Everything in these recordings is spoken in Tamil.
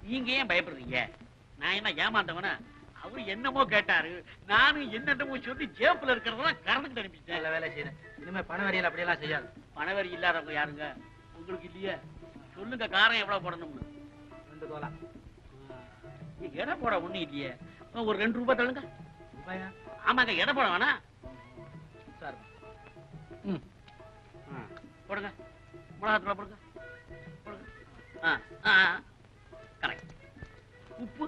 நீங்க ஏன் பயப்படுறீங்க நான் என்ன ஏமாந்தவனா அவரு என்னமோ கேட்டாரு நானும் என்னென்னமோ சொல்லி ஜேப்புல இருக்கிறதெல்லாம் கறந்துட்டு அனுப்பிட்டேன் நல்ல வேலை செய்யறேன் இனிமே பண வரியல் அப்படியெல்லாம் செய்யாது பணவரி இல்லாதவங்க யாருங்க உங்களுக்கு இல்லையே சொல்லுங்க காரம் எவ்வளவு போடணும்னு ரெண்டு தோலா நீ எடை போட ஒண்ணும் இல்லையே அஹ் ஒரு ரெண்டு ரூபாய் தள்ளுங்க ரூபாயா ஆமாங்க எடை போட வேணா சார் ம் ஆ, போடுங்க மிளகாத்தூள் போடுங்க போடுங்க ஆ ஆ கரெக்ட் உப்பு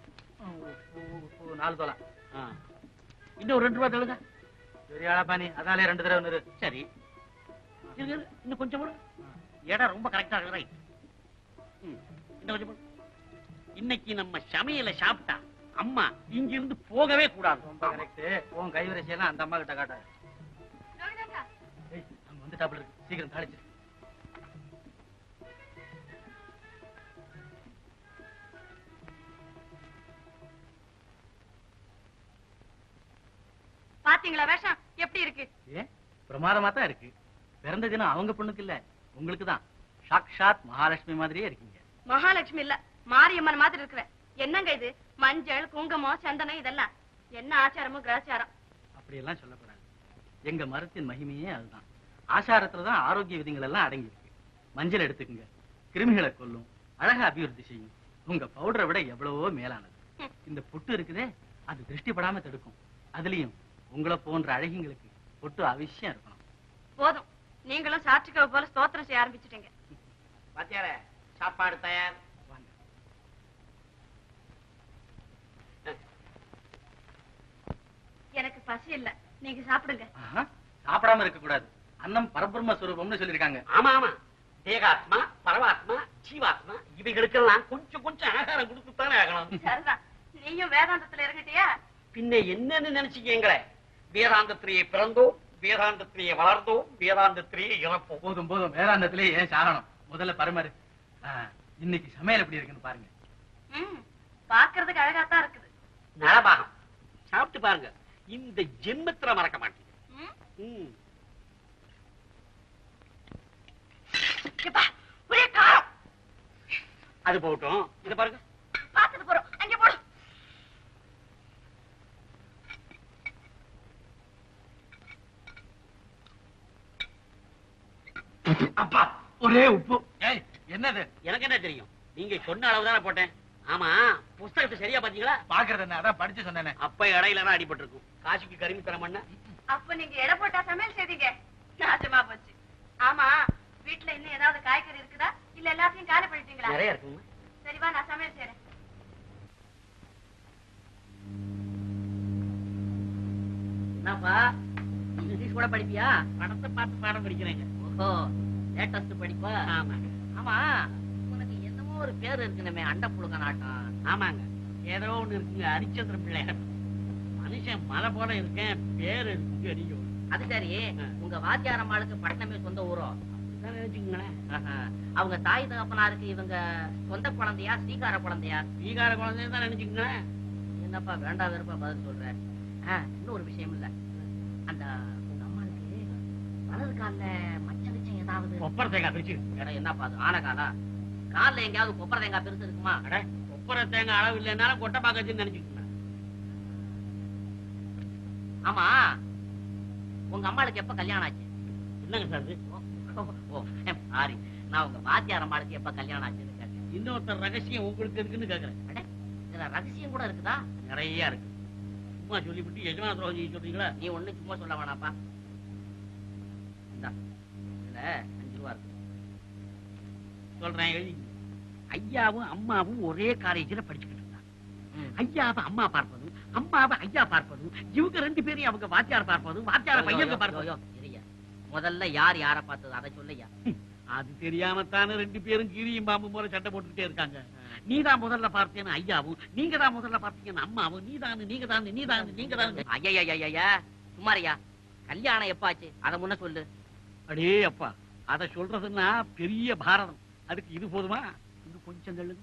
நாலு தோலா ஆ இன்னும் ஒரு ரெண்டு ரூபாய் தள்ளுங்க பெரிய ஆளா பாணி அதாலே ரெண்டு தடவை நிறு சரி இருங்க, இருங்க. இன்னும் கொஞ்சம் போடு இடம் ரொம்ப கரெக்டா இருக்கு ரைட் ம் இன்னும் கொஞ்சம் போடு இன்னைக்கு நம்ம சமையல சாப்பிட்டா அம்மா இங்க இருந்து போகவே கூடாது ரொம்ப கரெக்ட் உன் கைவரிசையெல்லாம் அந்த அம்மா கிட்ட காட்டாது ஏய் அங்க வந்துட்டாப்புல இருக்கு சீக்கிரம் தாளிச்சு பாத்தீங்களா வேஷம் எப்படி இருக்கு ஏன் பிரமாதமா தான் இருக்கு பிறந்த தினம் அவங்க பொண்ணுக்கு இல்ல உங்களுக்கு தான் சாக்ஷாத் மகாலட்சுமி மாதிரியே இருக்கீங்க மகாலட்சுமி இல்ல மாரியம்மன் மாதிரி இருக்கிற என்னங்க இது மஞ்சள் குங்குமம் சந்தனம் இதெல்லாம் என்ன ஆச்சாரமும் கிரகச்சாரம் அப்படியெல்லாம் சொல்லக்கூடாது எங்க மரத்தின் மகிமையே அதுதான் ஆசாரத்துல தான் ஆரோக்கிய விதிகள் எல்லாம் அடங்கி இருக்கு மஞ்சள் எடுத்துக்கங்க கிருமிகளை கொல்லும் அழகா அபிவிருத்தி செய்யும் உங்க பவுடரை விட எவ்வளவோ மேலானது இந்த பொட்டு இருக்குதே அது திருஷ்டிப்படாம தடுக்கும் அதுலயும் உங்களை போன்ற அழகிங்களுக்கு பொட்டு அவசியம் இருக்கணும் போதும் நீங்களும் சாட்சிக்கவை போல ஸ்தோத்திரம் செய்ய ஆரம்பிச்சிட்டீங்க பாத்தியார சாப்பாடு தயார் வாங்க எனக்கு பசி இல்ல நீங்க சாப்பிடுங்க ஆஹா, சாப்பிடாம இருக்க கூடாது அன்னம் பரபிரம்ம ஸ்வரூபம்னு சொல்லிருக்காங்க ஆமா ஆமா தேகாத்மா பரமாத்மா ஜீவாத்மா இவைகளுக்கெல்லாம் கொஞ்சம் கொஞ்சம் ஆகாரம் கொடுத்துத்தானே ஆகணும் சரிதான் நீயும் வேதாந்தத்துல இறங்கிட்டியா பின்ன என்னன்னு நினைச்சுக்கீங்களே வேதாந்தத்திலேயே பிறந்தோம் வேதாந்தத்திலேயே வளர்ந்தோம் வேதாந்தத்திலேயே இறப்போம் போதும் போதும் வேதாந்தத்திலே ஏன் சாகணும் முதல்ல பரமாரு ஆ, இன்னைக்கு சமையல் எப்படி இருக்குன்னு பாருங்க ம் பாக்குறதுக்கு அழகாத்தான் இருக்குது நலபாகம் சாப்பிட்டு பாருங்க இந்த ஜென்மத்துல மறக்க மாட்டீங்க ம், ம். எப்பா, ஒரே காரம் அது போகட்டும் இத பாருங்க பாத்துட்டு போறோம் அங்க போடு அப்பா ஒரே உப்பு ஏய் என்னது எனக்கு என்ன தெரியும் நீங்க சொன்ன அளவு தானே போட்டேன் ஆமா புஸ்தகத்தை சரியா பாத்தீங்களா பாக்குறது என்ன அதான் படிச்சு சொன்னேனே அப்ப இடையில தான் அடிபட்டிருக்கும் காசுக்கு கருமி தர மண்ண அப்ப நீங்க எடை போட்டா சமையல் செய்தீங்க நாசமா போச்சு ஆமா வீட்டுல இன்னும் ஏதாவது காய்கறி இருக்குதா இல்ல எல்லாத்தையும் காலி பண்ணிட்டீங்களா நிறைய இருக்குங்க சரி வா நான் சமையல் செய்யறேன் என்னப்பா இங்கிலீஷ் கூட படிப்பியா படத்தை பார்த்து பாடம் படிக்கிறேங்க ஓஹோ லேட்டஸ்ட் படிப்பா ஆமா ஆமா உனக்கு என்னமோ ஒரு பேர் இருக்குனமே அண்ட புழுக்க நாட்டம் ஆமாங்க ஏதோ ஒண்ணு இருக்குங்க ஹரிச்சந்திர பிள்ளையார் மனுஷன் மலை போல இருக்கேன் பேர் இருக்கு அடிக்கும் அது சரி உங்க வாத்தியார் அம்மாளுக்கு பட்டணமே சொந்த ஊரோ அப்படிதான் நினைச்சுக்கங்களேன் ஆஹா. அவங்க தாய் தகப்பனாருக்கு இவங்க சொந்த குழந்தையா ஸ்ரீகார குழந்தையா பீகார குழந்தைய தான் நினைச்சுக்கங்களேன் என்னப்பா வேண்டாம் வெறுப்பா பதில் சொல்ற ஆ, இன்னொரு விஷயம் இல்ல அந்த உங்க அம்மாளுக்கு வலது கால்ல மச்ச நிச்சயம் ஏதாவது கொப்பரை தேங்காய் பிரிச்சு வேற என்னப்பா அது ஆன காலா கால்ல எங்கேயாவது கொப்பரை தேங்காய் பெருசு இருக்குமா அட கொப்பரை தேங்காய் அளவு இல்லைனாலும் கொட்டை பாக்கச்சுன்னு நினைச்சுக்கோங்க ஆமா உங்க அம்மாளுக்கு எப்ப கல்யாணம் ஆச்சு என்னங்க சார் இது? ஓ, ஓ சாரி நான் உங்க வாத்தியார் அம்மாளுக்கு எப்ப கல்யாணம் ஆச்சுன்னு கேட்டேன் இன்னொருத்தர் ரகசியம் உங்களுக்கு இருக்குன்னு கேக்குறேன் அட, இதுல ரகசியம் கூட இருக்குதா நிறைய இருக்கு சும்மா சொல்லிவிட்டு எஜமான துரோகம் செய்ய சொல்றீங்களா நீ ஒண்ணு சும்மா சொல்ல வேணாப்பா இந்தா, இதுல அஞ்சு ரூபா இருக்கு சொல்றேன் எழுதிங்க. ஐயாவும் அம்மாவும் ஒரே காலேஜ்ல படிச்சுக்கிட்டு இருந்தாங்க ம். ஐயாவை அம்மா பார்ப்பதும் அம்மாவை ஐயா பார்ப்பதும் இவங்க ரெண்டு பேரையும் அவங்க வாத்தியார் பார்ப்பதும் வாத்தியார யோ, யோ, பையங்க யோ, பார்ப்பதும் யோ, இருய்யா. முதல்ல யார் யார பார்த்தது அதை சொல்லையா அது தெரியாமத்தானே ரெண்டு பேரும் கீரியும் பாம்பு போல சண்டை போட்டுக்கிட்டே இருக்காங்க நீதான் முதல்ல பார்த்தேன்னு ஐயாவும் நீங்க தான் முதல்ல பார்த்தீங்கன்னு அம்மாவும் நீதான் நீங்க தான் நீ தான் நீங்க தான் ஐயா சுமாரியா கல்யாணம் எப்ப ஆச்சு அதை முன்ன சொல்லு அடே அப்பா அத சொல்றதுன்னா பெரிய பாரதம் அதுக்கு இது போதுமா இன்னும் கொஞ்சம் தள்ளுங்க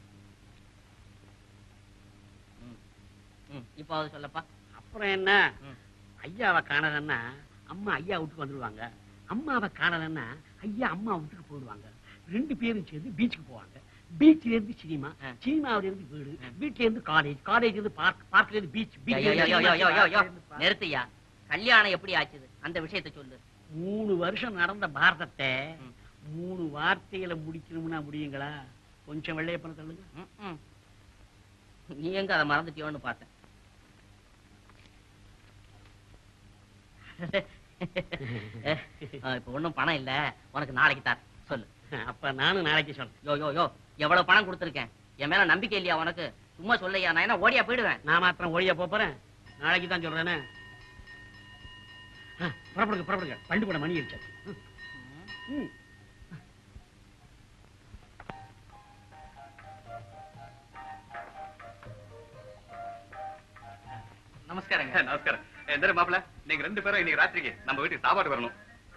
ம், இப்போ அதை சொல்லப்பா அப்புறம் என்ன ம். ஐயாவை காணலன்னா அம்மா ஐயா வீட்டுக்கு வந்துடுவாங்க அம்மாவை காணலன்னா ஐயா அம்மா வீட்டுக்கு போயிடுவாங்க ரெண்டு பேரும் சேர்ந்து பீச்சுக்கு போவாங்க பீச்ல இருந்து சினிமா ஆ. சினிமாவில இருந்து வீடு வீட்ல இருந்து காலேஜ் காலேஜ் இருந்து பார்க் பார்க்ல இருந்து பீச் யோ, யோ, யோ, யோ, யோ, யோ, யோ. நிறுத்துயா கல்யாணம் எப்படி ஆச்சுது அந்த விஷயத்தை சொல்லு மூணு வருஷம் நடந்த பாரதத்தை ம். மூணு வார்த்தையில முடிக்கணும்னா முடியுங்களா கொஞ்சம் வெள்ளையப்பன தள்ளுங்க ம், ம். நீ எங்க அதை மறந்துட்டியோன்னு பார்த்தேன் அஹ், இப்ப ஒண்ணும் பணம் இல்ல உனக்கு நாளைக்கு தார் சொல்லு அப்ப நானும் நாளைக்கு சொல்றேன் யோ யோ யோ எவ்வளவு பணம் கொடுத்துருக்கேன் என் மேல நம்பிக்கை இல்லையா உனக்கு சும்மா சொல்லையா நான் என்ன ஓடியா போயிடுவேன் நான் மாத்திரம் ஒழியா போறேன் நாளைக்கு தான் சொல்றேனே ஆ, புறப்படுங்க புறப்படுங்க பண்டு கூட மணி அடிச்சாச்சு ம். ம். நமஸ்காரங்க நமஸ்காரம் எந்த மாப்பிள நீங்க ரெண்டு பேரும் இன்னைக்கு ராத்திரிக்கு நம்ம வீட்டுக்கு சாப்பாடு வரணும்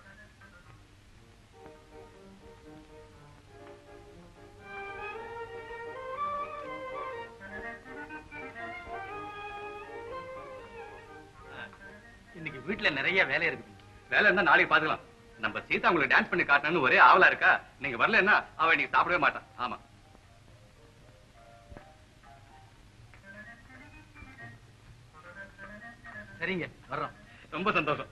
இன்னைக்கு வீட்டுல நிறைய வேலை இருக்குது வேலை இருந்தா நாளைக்கு பாத்துக்கலாம் நம்ம சீதா உங்களுக்கு டான்ஸ் பண்ணி காட்டணும்னு ஒரே ஆவலா இருக்கா நீங்க வரலன்னா அவ இன்னைக்கு சாப்பிடவே மாட்டான் ஆமா சரிங்க வர்றோம் ரொம்ப சந்தோஷம்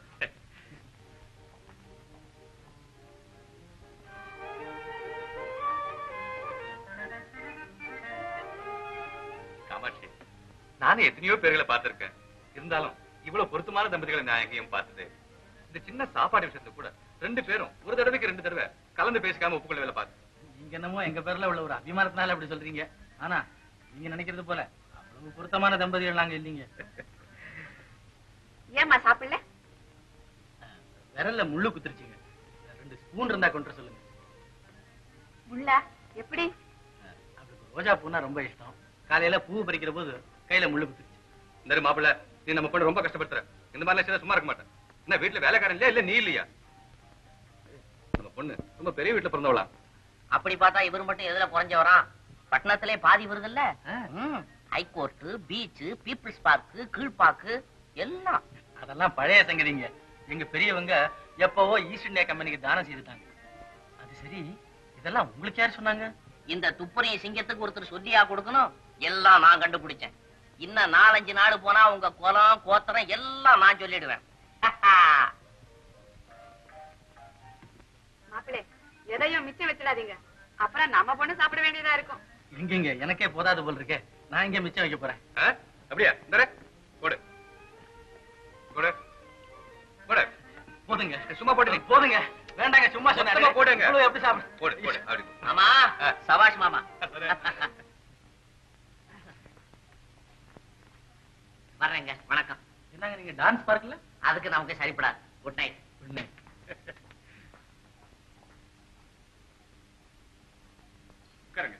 காமாட்சி நானும் எத்தனையோ பேர்களை பார்த்திருக்கேன் இருந்தாலும் இவ்வளவு பொருத்தமான தம்பதிகளை நான் எங்கேயும் பார்த்தது இல்ல. இந்த சின்ன சாப்பாடு விஷயத்துல கூட ரெண்டு பேரும் ஒரு தடவைக்கு ரெண்டு தடவை கலந்து பேசிக்காம ஒப்புக்கொள்ள வேலை பார்த்து நீங்க என்னமோ எங்க பேர்ல உள்ள ஒரு அபிமானத்தினால அப்படி சொல்றீங்க ஆனா நீங்க நினைக்கிறது போல அவ்வளவு பொருத்தமான தம்பதிகள் நாங்க இல்லீங்க ஏம்மா சாப்பிடல விரல்ல முள்ளு குத்துருச்சுங்க ரெண்டு ஸ்பூன் இருந்தா கொண்டு வர சொல்லுங்க முள்ள எப்படி அவளுக்கு ரோஜா பூனா ரொம்ப இஷ்டம் காலையில பூ பறிக்கிற போது கையில முள்ளு குத்துருச்சு இந்த மாப்பிள்ள நீ நம்ம பொண்ணு ரொம்ப கஷ்டப்படுத்துற இந்த மாதிரிலாம் செய்தா சும்மா இருக்க மாட்டேன் என்ன வீட்டுல வேலைக்காரன் இல்லையா இல்ல நீ இல்லையா நம்ம பொண்ணு ரொம்ப பெரிய வீட்டுல பிறந்தவளா அப்படி பார்த்தா இவர் மட்டும் எதுல குறைஞ்சவரான் பட்டணத்திலே பாதி வருதுல்ல high court beach people's park Kilpauk எல்லாம் அதெல்லாம் பழைய சங்கதிங்க எங்க பெரியவங்க எப்பவோ ஈஸ்ட் இந்தியா கம்பெனிக்கு தானம் செய்துட்டாங்க அது சரி இதெல்லாம் உங்களுக்கு யார் சொன்னாங்க இந்த துப்பறிய சிங்கத்துக்கு ஒருத்தர் சொல்லியா கொடுக்கணும் எல்லாம் நான் கண்டுபிடிச்சேன் இன்னும் நாலஞ்சு நாள் போனா உங்க குலம் கோத்திரம் எல்லாம் நான் சொல்லிடுவேன் மாப்பிளே எதையும் மிச்சம் வச்சிடாதீங்க அப்புறம் நம்ம பொண்ணு சாப்பிட வேண்டியதா இருக்கும் எங்கெங்க எனக்கே போதாது போல் இருக்கே நான் இங்க மிச்சம் வைக்க போறேன் ஆ? அப்படியா இந்த போடு போடு போடு போதுங்க சும்மா போட்டு போதுங்க வேண்டாங்க சும்மா சொன்னாரு மொத்தமா போடுங்க. இவ்வளவு எப்படி சாப்பிடு போடு போடு அப்படி மாமா ஆ. சபாஷ் மாமா வர்றேங்க வணக்கம் என்னங்க நீங்க டான்ஸ் பார்க்கல அதுக்கு நமக்கு சரிப்படாது குட் நைட் உடனே உட்காருங்க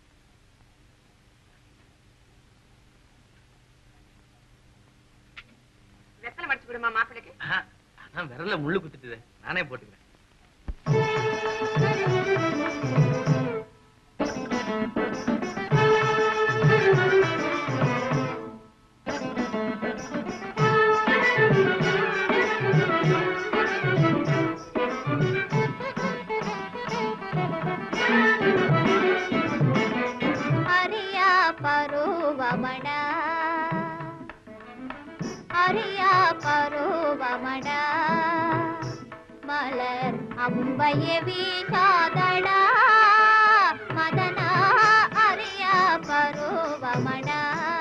வெத்தலை மடிச்சு விடுமா மாப்பிளைக்கு ஆஹா, அதான் விரல்ல முள்ளு குத்துட்டுது நானே போட்டுக்கிறேன் அரியா பருவமட அரியா பருவமட மலர் அம்பைய வீசாதடா மதனா அரியா பருவமடா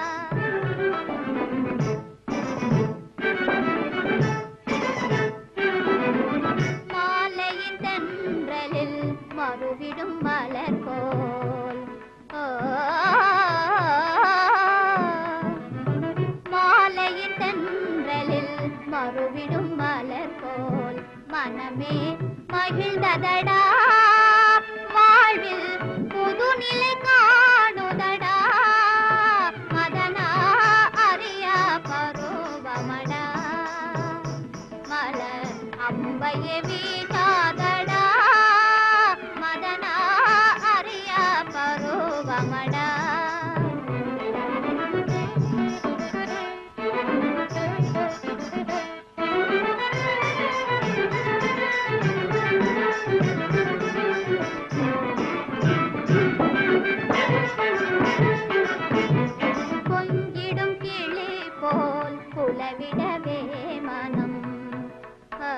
மாலையின் தென்றலில் மறுவிடும் மலர் போல் ஓ, மாலையின் தென்றலில் மறுவிடும் மலர் போல் மனமே மகிழ்ந்ததடா வாழ்வில் புதுநிலை காணுதடா மதனா அறியா பருவமடா மலர் அம்பைய வீசாதடா மதனா அறியா பருவமடா புலவிடவே மனம் ஆ,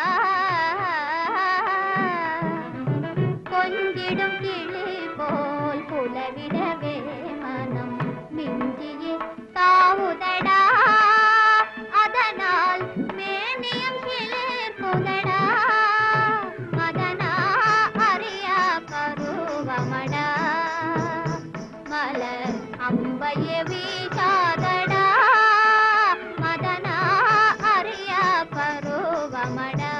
கொஞ்சிடும் கிளி போல் புலவிடவே மனம் மிஞ்சியே தாவுதடா அதனால் மேனியம் சிலிர்க்குதடா மதனா அறியா பருவமடா மலர் அம்பைய வீசாதடா மதனா அறியா பருவமடா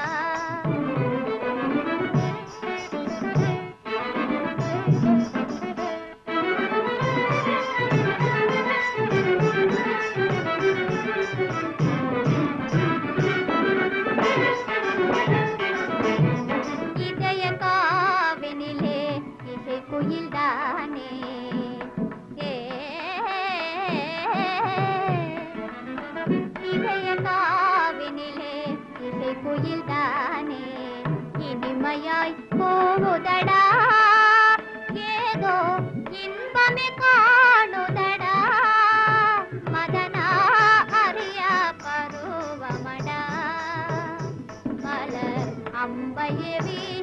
இதய காவினிலே இசை குயில் தானே ஏ, இதய காவினிலே இசை குயில் தானே இனிமையாய் போகுதடா ஏதோ இன்பமே காணுதடா மதனா அறியா பருவமடா மலர் அம்பைய வீ